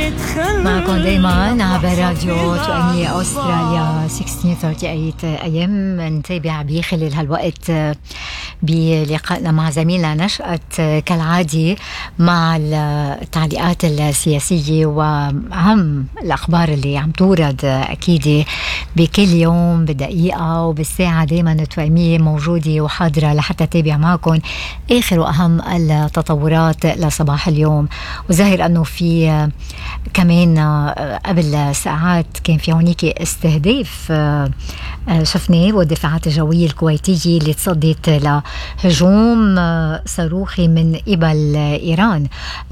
معكم دايما عبر راديو تؤني استراليا 1638 ايام نتابع بخلال هالوقت بلقائنا مع زميلنا نشأت كالعادي مع التعليقات السياسية وأهم الأخبار اللي عم تورد أكيد بكل يوم بدقيقة وبالساعة دايما توأمية موجودة وحاضرة لحتى تابع معكم آخر وأهم التطورات لصباح اليوم وظاهر أنه في كمان قبل ساعات كان في هونيك استهداف شفناه والدفاعات الجوية الكويتية اللي تصدت لهجوم صاروخي من قبل إيران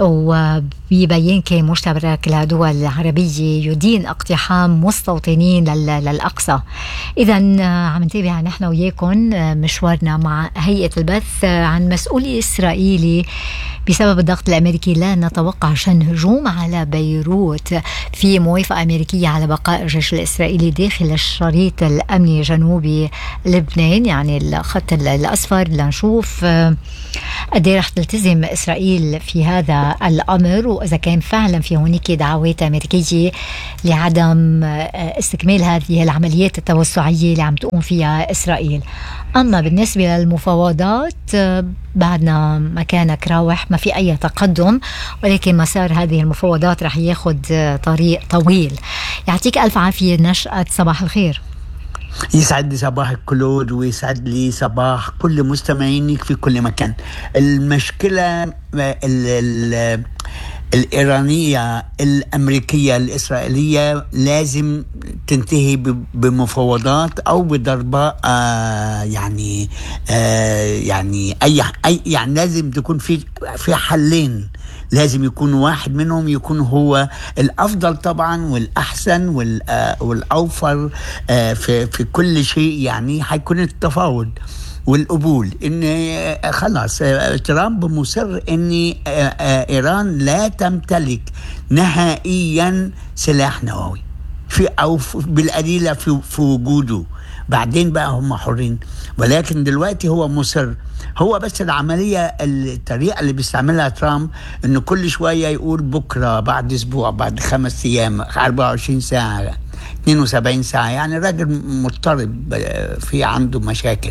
وببيان كان مشترك لدول العربية يدين اقتحام مستوطنين للأقصى إذا عم نتابع نحن وياكم مشوارنا مع هيئة البث عن مسؤول إسرائيلي بسبب الضغط الامريكي لا نتوقع شن هجوم على بيروت في موافقه امريكيه على بقاء الجيش الاسرائيلي داخل الشريط الامني جنوبي لبنان يعني الخط الاصفر لنشوف قد رح تلتزم اسرائيل في هذا الامر واذا كان فعلا في هناك دعوات امريكيه لعدم استكمال هذه العمليات التوسعيه اللي عم تقوم فيها اسرائيل اما بالنسبه للمفاوضات بعدنا مكانك راوح ما في أي تقدم ولكن مسار هذه المفاوضات رح ياخذ طريق طويل يعطيك ألف عافية نشأة صباح الخير يسعد لي صباحك كلود ويسعد لي صباح كل مستمعينك في كل مكان المشكلة ال ال الإيرانية الأمريكية الإسرائيلية لازم تنتهي بمفاوضات أو بضرباء آه يعني آه يعني أي أي يعني لازم تكون في في حلين لازم يكون واحد منهم يكون هو الافضل طبعا والاحسن والاوفر آه في في كل شيء يعني حيكون التفاوض والقبول ان خلاص ترامب مصر ان ايران لا تمتلك نهائيا سلاح نووي في او بالقليله في, في وجوده بعدين بقى هم حرين ولكن دلوقتي هو مصر هو بس العملية الطريقة اللي بيستعملها ترامب انه كل شوية يقول بكرة بعد اسبوع بعد خمس ايام 24 ساعة 72 ساعة يعني راجل مضطرب في عنده مشاكل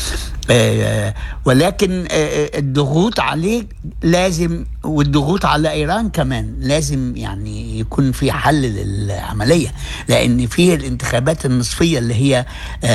ولكن الضغوط عليه لازم والضغوط على ايران كمان لازم يعني يكون في حل للعمليه لان في الانتخابات النصفيه اللي هي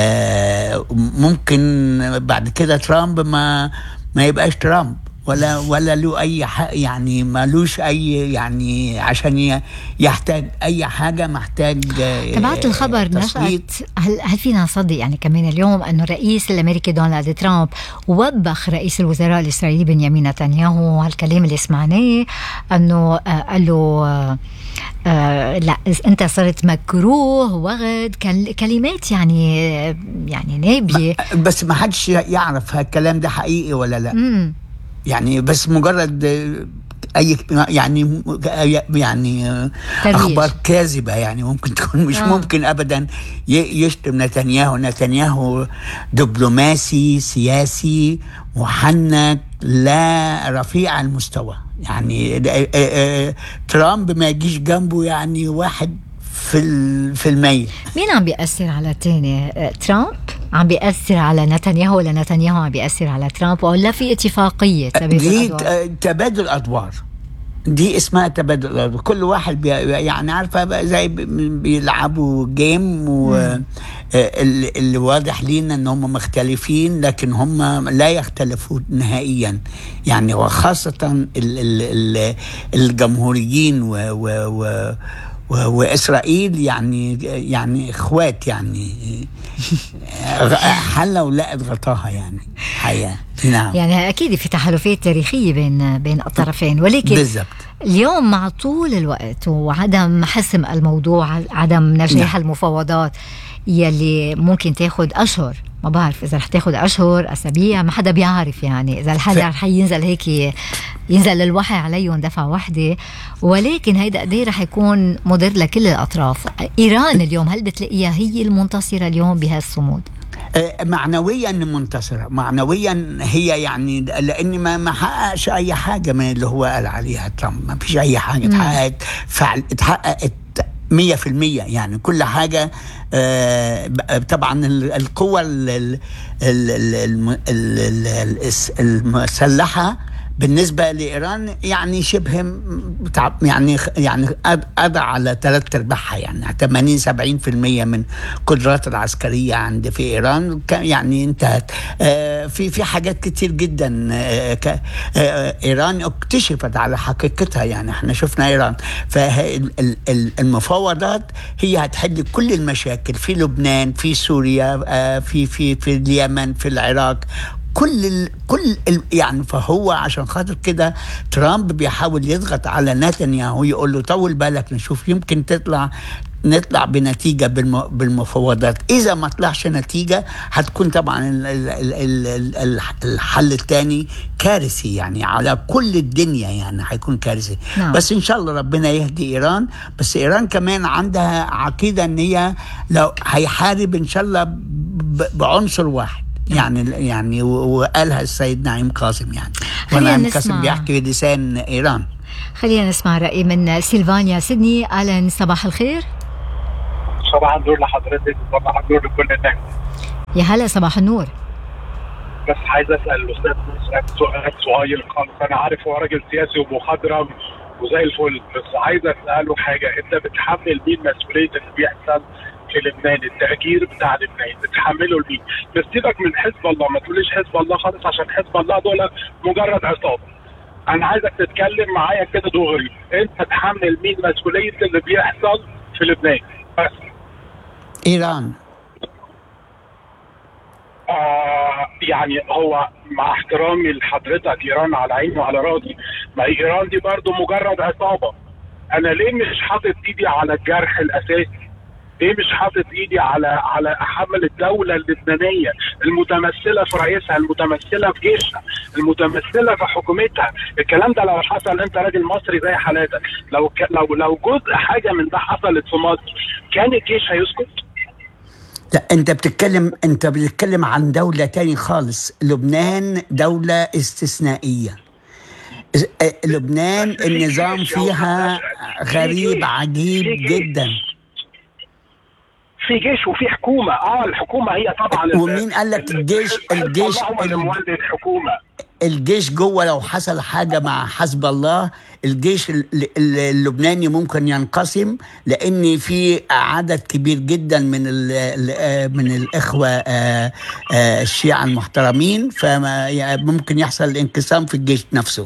ممكن بعد كده ترامب ما ما يبقاش ترامب ولا ولا له اي حق يعني مالوش اي يعني عشان يحتاج اي حاجه محتاج تبعت الخبر نشأت هل هل فينا نصدق يعني كمان اليوم انه الرئيس الامريكي دونالد ترامب وبخ رئيس الوزراء الاسرائيلي بنيامين نتنياهو هالكلام اللي سمعناه انه قال له آه لا انت صرت مكروه وغد كلمات يعني يعني نابيه بس ما حدش يعرف هالكلام ده حقيقي ولا لا مم. يعني بس مجرد اي يعني يعني ترويج. اخبار كاذبه يعني ممكن تكون مش آه. آه. ممكن ابدا يشتم نتنياهو نتنياهو دبلوماسي سياسي محنك لا رفيع المستوى يعني ترامب ما يجيش جنبه يعني واحد في في المية مين عم بيأثر على الثاني ترامب عم بيأثر على نتنياهو ولا نتنياهو عم بيأثر على ترامب ولا في اتفاقية تبادل دي أدوار. تبادل أدوار دي اسمها تبادل الأدوار كل واحد بي يعني عارفة زي بيلعبوا جيم و اللي واضح لينا ان هم مختلفين لكن هم لا يختلفون نهائيا يعني وخاصة ال ال الجمهوريين و, و, و واسرائيل يعني يعني اخوات يعني حله ولقت غطاها يعني حياه نعم يعني اكيد في تحالفات تاريخيه بين بين الطرفين ولكن بالضبط اليوم مع طول الوقت وعدم حسم الموضوع عدم نجاح نعم. المفاوضات يلي ممكن تاخذ اشهر ما بعرف اذا رح تاخذ اشهر اسابيع ما حدا بيعرف يعني اذا الحال رح ينزل هيك ينزل الوحي عليهم دفعه واحده ولكن هيدا قد رح يكون مضر لكل الاطراف ايران اليوم هل بتلاقيها هي المنتصره اليوم بهالصمود معنويا منتصرة معنويا هي يعني لأن ما ما حققش أي حاجة من اللي هو قال عليها ترامب ما فيش أي حاجة اتحققت فعل اتحققت مية في المية يعني كل حاجة آه طبعا القوة المسلحة بالنسبه لايران يعني شبه يعني يعني قضى على ثلاث ارباعها يعني 80 70% من قدرات العسكريه عند في ايران يعني انتهت آه في في حاجات كتير جدا آه آه ايران اكتشفت على حقيقتها يعني احنا شفنا ايران فالمفاوضات هي هتحل كل المشاكل في لبنان في سوريا آه في في في اليمن في العراق كل ال كل ال يعني فهو عشان خاطر كده ترامب بيحاول يضغط على نتنياهو يقول له طول بالك نشوف يمكن تطلع نطلع بنتيجه بالمفاوضات اذا ما طلعش نتيجه هتكون طبعا الحل الثاني كارثي يعني على كل الدنيا يعني هيكون كارثي نعم. بس ان شاء الله ربنا يهدي ايران بس ايران كمان عندها عقيده ان هي لو هيحارب ان شاء الله بعنصر واحد يعني يعني وقالها السيد نعيم قاسم يعني ونعيم قاسم بيحكي لسان ايران خلينا نسمع راي من سيلفانيا سيدني الن صباح الخير صباح النور لحضرتك وصباح النور لكل الناس يا هلا صباح النور بس عايز اسال الاستاذ سؤال صغير خالص انا عارف هو راجل سياسي ومخضرم وزي الفل بس عايز اساله حاجه انت بتحمل مين مسؤوليه اللي بيحصل في لبنان التأجير بتاع لبنان بتحمله لمين بس سيبك من حزب الله ما تقوليش حزب الله خالص عشان حزب الله دول مجرد عصابة انا عايزك تتكلم معايا كده دغري انت تحمل مين مسؤولية اللي بيحصل في لبنان بس ايران آه يعني هو مع احترامي لحضرتك ايران على عيني وعلى راسي ما ايران دي برضه مجرد عصابه انا ليه مش حاطط ايدي على الجرح الاساسي ليه مش حاطط ايدي على على احمل الدوله اللبنانيه المتمثله في رئيسها المتمثله في جيشها المتمثله في حكومتها الكلام ده لو حصل انت راجل مصري زي حالاتك لو لو لو جزء حاجه من ده حصلت في مصر كان الجيش هيسكت لا انت بتتكلم انت بتتكلم عن دوله تاني خالص لبنان دوله استثنائيه لبنان النظام فيها غريب عجيب جدا في جيش وفي حكومه اه الحكومه هي طبعا ومين قال لك الجيش الجيش الحكومه الجيش جوه لو حصل حاجه مع حزب الله الجيش اللبناني ممكن ينقسم لان في عدد كبير جدا من من الاخوه الشيعه المحترمين فممكن يحصل انقسام في الجيش نفسه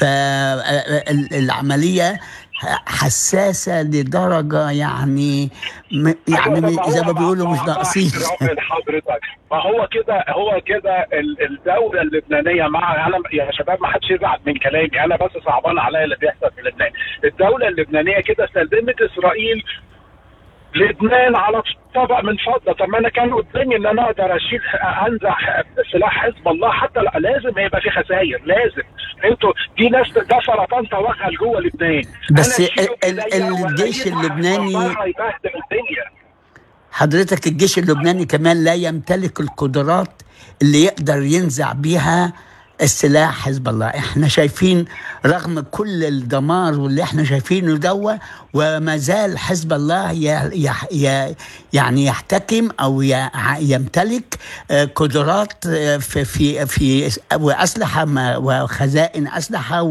فالعمليه حساسه لدرجه يعني يعني زي ما بيقولوا مش ناقصين حضرتك ما هو كده هو كده الدوله اللبنانيه مع انا يا شباب ما حدش يزعل من كلامي انا بس صعبان عليا اللي بيحصل في لبنان الدوله اللبنانيه كده سلمت اسرائيل لبنان على طبق من فضه طب ما انا كان قدامي ان انا اقدر اشيل انزع سلاح حزب الله حتى لازم هيبقى في خسائر لازم انتوا دي ناس ده سرطان توغل جوه لبنان بس الجيش اللبناني حضرتك الجيش اللبناني كمان لا يمتلك القدرات اللي يقدر ينزع بيها السلاح حزب الله احنا شايفين رغم كل الدمار واللي احنا شايفينه دوا وما زال حزب الله يح ي يعني يحتكم او يمتلك قدرات في في في واسلحه وخزائن اسلحه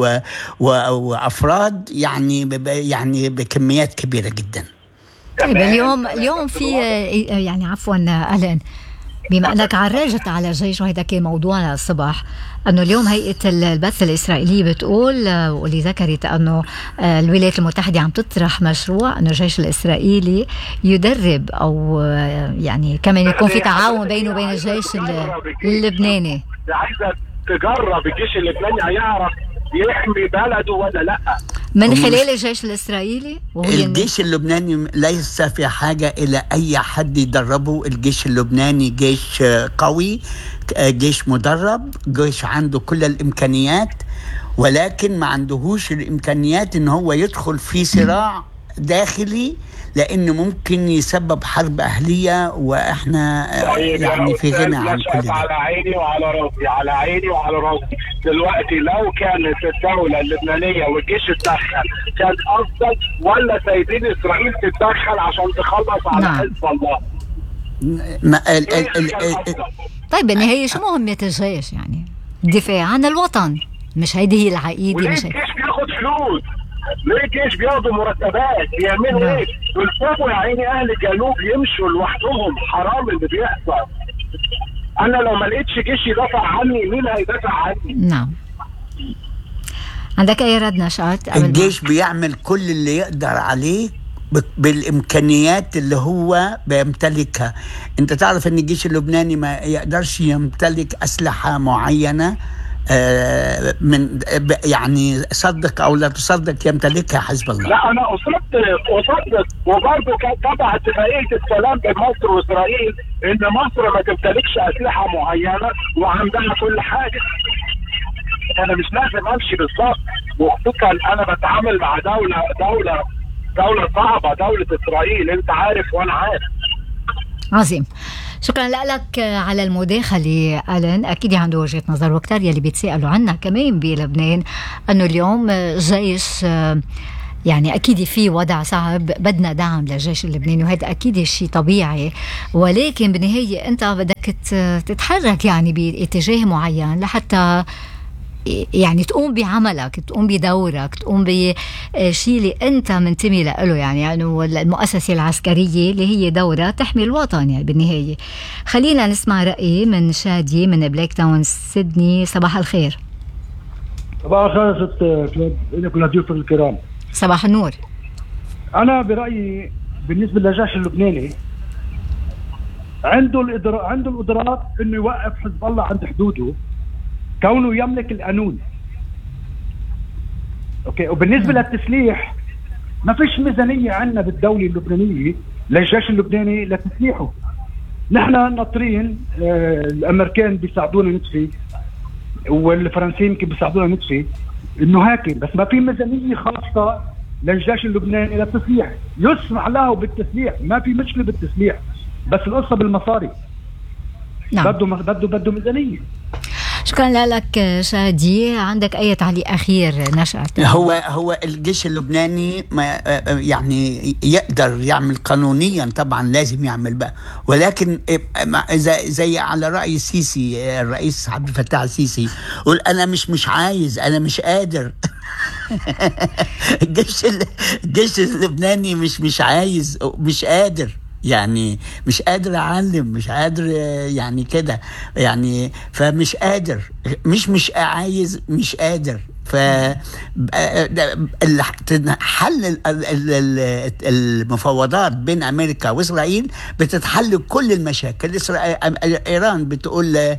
وافراد يعني يعني بكميات كبيره جدا طيب اليوم اليوم في يعني عفوا الين بما انك عرجت على جيش وهذا كان موضوعنا الصبح انه اليوم هيئه البث الاسرائيليه بتقول واللي ذكرت انه الولايات المتحده عم تطرح مشروع انه الجيش الاسرائيلي يدرب او يعني كمان يكون في تعاون بينه وبين الجيش اللبناني عايزه تجرب الجيش اللبناني هيعرف يحمي بلده ولا لا من خلال الجيش الاسرائيلي وهي الجيش اللبناني ليس في حاجه الى اي حد يدربه الجيش اللبناني جيش قوي جيش مدرب جيش عنده كل الامكانيات ولكن ما عندهوش الامكانيات ان هو يدخل في صراع داخلي لانه ممكن يسبب حرب اهليه واحنا طيب يا يعني في أستاذ غنى عن نشأت كل ده على عيني وعلى راسي على عيني وعلى راسي دلوقتي لو كانت الدولة اللبنانية والجيش اتدخل كان أفضل ولا سايبين إسرائيل تتدخل عشان تخلص على نعم. حزب الله ما ال إيه ال ال كان ال أفضل؟ طيب بالنهايه شو مهمه الجيش يعني الدفاع عن الوطن مش هيدي هي العقيده وليه مش هي... الجيش بياخد فلوس؟ ليه الجيش بياخدوا مرتبات؟ بيعملوا نعم. ايه؟ ويسيبوا يا عيني اهل الجنوب يمشوا لوحدهم حرام اللي بيحصل. انا لو ما لقيتش جيش يدافع عني مين هيدافع عني؟ نعم عندك اي رد نشأت قبل ما- الجيش بيعمل كل اللي يقدر عليه ب- بالامكانيات اللي هو بيمتلكها انت تعرف ان الجيش اللبناني ما يقدرش يمتلك اسلحه معينه آه، من ب- يعني صدق او لا تصدق يمتلكها حزب الله لا انا اصدق اصدق وبرضه كان تبع اتفاقيه السلام بين مصر واسرائيل ان مصر ما تمتلكش اسلحه معينه وعندها كل حاجه. انا مش لازم امشي بالظبط وخصوصا انا بتعامل مع دوله دوله دوله صعبه دوله اسرائيل انت عارف وانا عارف. عظيم شكرا لك على المداخلة ألن أكيد عنده وجهة نظر وكتار يلي بيتسألوا عنها كمان بلبنان أنه اليوم جيش يعني أكيد في وضع صعب بدنا دعم للجيش اللبناني وهذا أكيد شيء طبيعي ولكن بالنهاية أنت بدك ت- تتحرك يعني باتجاه معين لحتى يعني تقوم بعملك تقوم بدورك تقوم بشيء اللي انت منتمي له يعني يعني المؤسسه العسكريه اللي هي دورها تحمي الوطن يعني بالنهايه خلينا نسمع راي من شادي من بلاك تاون سيدني صباح الخير صباح الخير ست كلود لك ولضيوف الكرام صباح النور انا برايي بالنسبه للجيش اللبناني عنده الإدرا... عنده القدرات انه يوقف حزب الله عند حدوده كونه يملك القانون اوكي وبالنسبه للتسليح ما فيش ميزانيه عندنا بالدوله اللبنانيه للجيش اللبناني لتسليحه نحن ناطرين آه الامريكان بيساعدونا نطفي والفرنسيين يمكن بيساعدونا نطفي انه هيك بس ما في ميزانيه خاصه للجيش اللبناني للتسليح يسمح له بالتسليح ما في مشكله بالتسليح بس القصه بالمصاري نعم بده بده بده ميزانيه شكرا لك شادي عندك اي تعليق اخير نشأت هو هو الجيش اللبناني ما يعني يقدر يعمل قانونيا طبعا لازم يعمل بقى ولكن زي, زي على راي السيسي الرئيس عبد الفتاح السيسي يقول انا مش مش عايز انا مش قادر الجيش الجيش اللبناني مش مش عايز مش قادر يعني مش قادر اعلم مش قادر يعني كده يعني فمش قادر مش مش عايز مش قادر ف حل المفاوضات بين امريكا واسرائيل بتتحل كل المشاكل ايران بتقول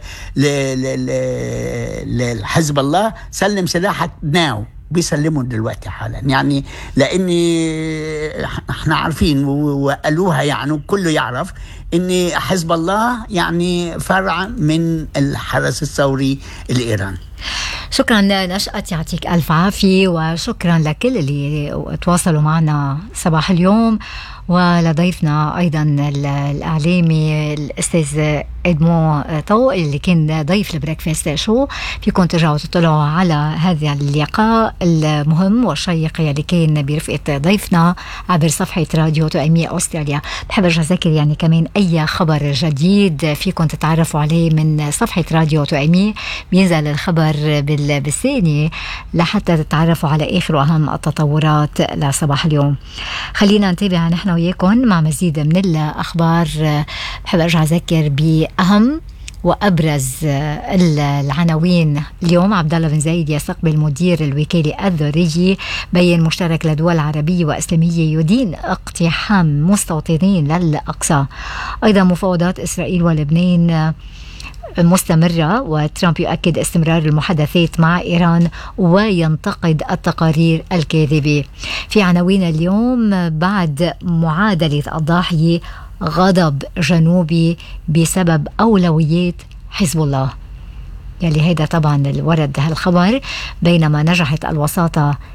لحزب الله سلم سلاحك ناو بيسلموا دلوقتي حالا يعني لاني احنا عارفين وقالوها يعني كله يعرف ان حزب الله يعني فرع من الحرس الثوري الايراني شكرا نشأت يعطيك ألف عافية وشكرا لكل اللي تواصلوا معنا صباح اليوم ولضيفنا أيضا الإعلامي الأستاذ إدمو طو اللي كان ضيف البريكفاست شو فيكم ترجعوا تطلعوا على هذا اللقاء المهم والشيق اللي كان برفقة ضيفنا عبر صفحة راديو تؤمية أستراليا بحب أرجع أذكر يعني كمان أي خبر جديد فيكم تتعرفوا عليه من صفحة راديو تؤمية بينزل الخبر بالثانية لحتى تتعرفوا على آخر وأهم التطورات لصباح اليوم خلينا نتابع نحن وياكم مع مزيد من الأخبار بحب أرجع أذكر بأهم وابرز العناوين اليوم عبد الله بن زايد يستقبل مدير الوكاله الذريه بين مشترك لدول عربيه واسلاميه يدين اقتحام مستوطنين للاقصى ايضا مفاوضات اسرائيل ولبنان مستمرة وترامب يؤكد استمرار المحادثات مع إيران وينتقد التقارير الكاذبة في عناوين اليوم بعد معادلة الضاحية غضب جنوبي بسبب أولويات حزب الله يلي هيدا طبعا ورد هالخبر بينما نجحت الوساطة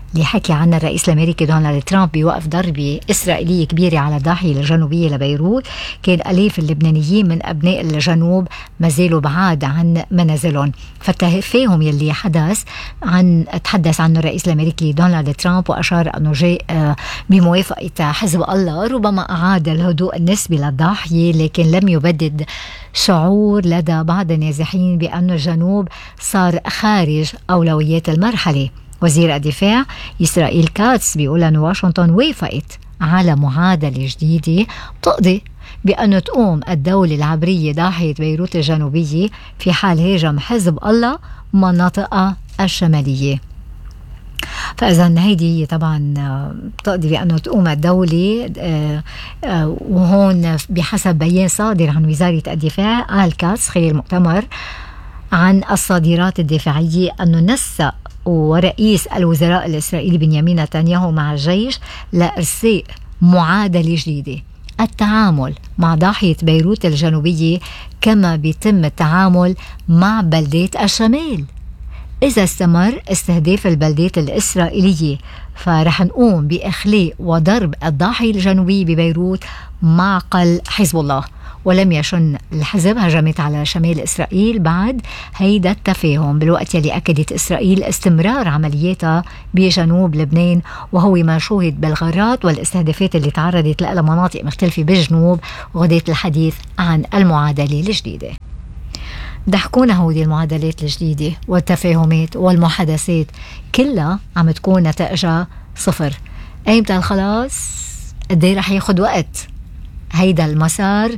اللي حكي عنها الرئيس الامريكي دونالد ترامب بوقف ضربه اسرائيليه كبيره على الضاحيه الجنوبيه لبيروت كان الاف اللبنانيين من ابناء الجنوب ما زالوا بعاد عن منازلهم فالتفاهم يلي حدث عن تحدث عنه الرئيس الامريكي دونالد ترامب واشار انه جاء آه، بموافقه حزب الله ربما اعاد الهدوء النسبي للضاحيه لكن لم يبدد شعور لدى بعض النازحين بأن الجنوب صار خارج أولويات المرحلة وزير الدفاع إسرائيل كاتس بيقول أن واشنطن وافقت على معادلة جديدة تقضي بأن تقوم الدولة العبرية ضاحية بيروت الجنوبية في حال هاجم حزب الله مناطقها الشمالية فاذا هيدي طبعا بتقضي بانه تقوم الدوله آه، آه، وهون بحسب بيان صادر عن وزاره الدفاع قال كاس خلال المؤتمر عن الصادرات الدفاعيه انه نسق ورئيس الوزراء الاسرائيلي بنيامين نتنياهو مع الجيش لارساء معادله جديده التعامل مع ضاحية بيروت الجنوبية كما بيتم التعامل مع بلدات الشمال إذا استمر استهداف البلدات الإسرائيلية فرح نقوم بإخلاء وضرب الضاحية الجنوبية ببيروت معقل حزب الله ولم يشن الحزب هجمات على شمال إسرائيل بعد هيدا التفاهم بالوقت يلي أكدت إسرائيل استمرار عملياتها بجنوب لبنان وهو ما شوهد بالغارات والاستهدافات اللي تعرضت لها مناطق مختلفة بالجنوب وغدات الحديث عن المعادلة الجديدة ضحكونا هودي المعادلات الجديدة والتفاهمات والمحادثات كلها عم تكون نتائجها صفر ايمتى الخلاص قد ايه رح ياخد وقت هيدا المسار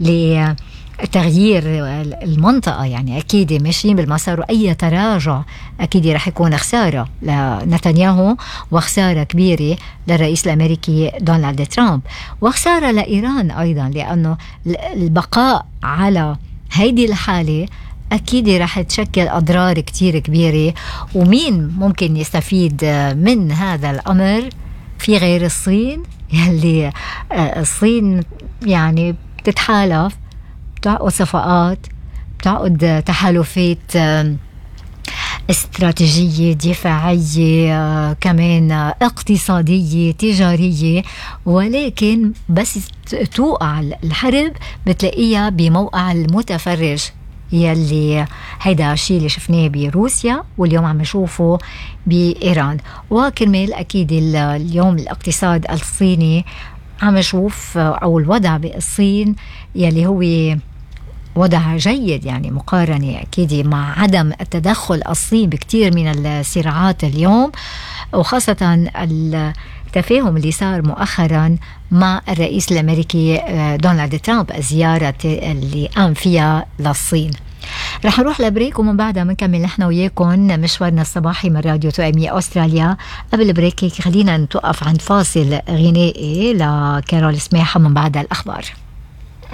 لتغيير المنطقة يعني أكيد ماشيين بالمسار وأي تراجع أكيد رح يكون خسارة لنتنياهو وخسارة كبيرة للرئيس الأمريكي دونالد ترامب وخسارة لإيران أيضا لأنه البقاء على هيدي الحالة أكيد رح تشكل أضرار كتير كبيرة ومين ممكن يستفيد من هذا الأمر في غير الصين يلي آه، الصين يعني بتتحالف بتعقد صفقات بتعقد تحالفات استراتيجية دفاعية آه، كمان اقتصادية تجارية ولكن بس توقع الحرب بتلاقيها بموقع المتفرج يلي هيدا الشيء اللي شفناه بروسيا واليوم عم نشوفه بايران وكرمال اكيد اليوم الاقتصاد الصيني عم نشوف او الوضع بالصين يلي هو وضع جيد يعني مقارنة أكيد مع عدم التدخل الصين بكثير من الصراعات اليوم وخاصة التفاهم اللي صار مؤخرا مع الرئيس الأمريكي آه، دونالد ترامب الزيارة اللي قام فيها للصين رح نروح لبريك ومن بعدها بنكمل نحن وياكم مشوارنا الصباحي من راديو توأمية أستراليا قبل البريك خلينا نتوقف عند فاصل غنائي لكارول سماحة من بعد الأخبار